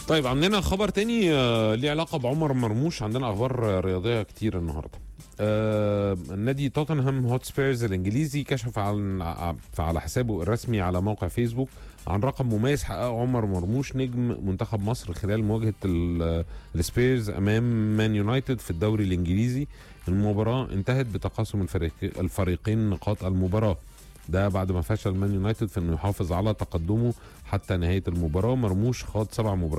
طيب عندنا خبر تاني آه، ليه علاقه بعمر مرموش عندنا اخبار آه، رياضيه كتير النهارده آه، نادي توتنهام هوتسبيرز الانجليزي كشف عن ع- على حسابه الرسمي على موقع فيسبوك عن رقم مميز حققه عمر مرموش نجم منتخب مصر خلال مواجهه ال- السبيرز امام مان يونايتد في الدوري الانجليزي المباراه انتهت بتقاسم الفريق الفريقين نقاط المباراه ده بعد ما فشل مان يونايتد في انه يحافظ على تقدمه حتى نهايه المباراه مرموش خاض سبع مباريات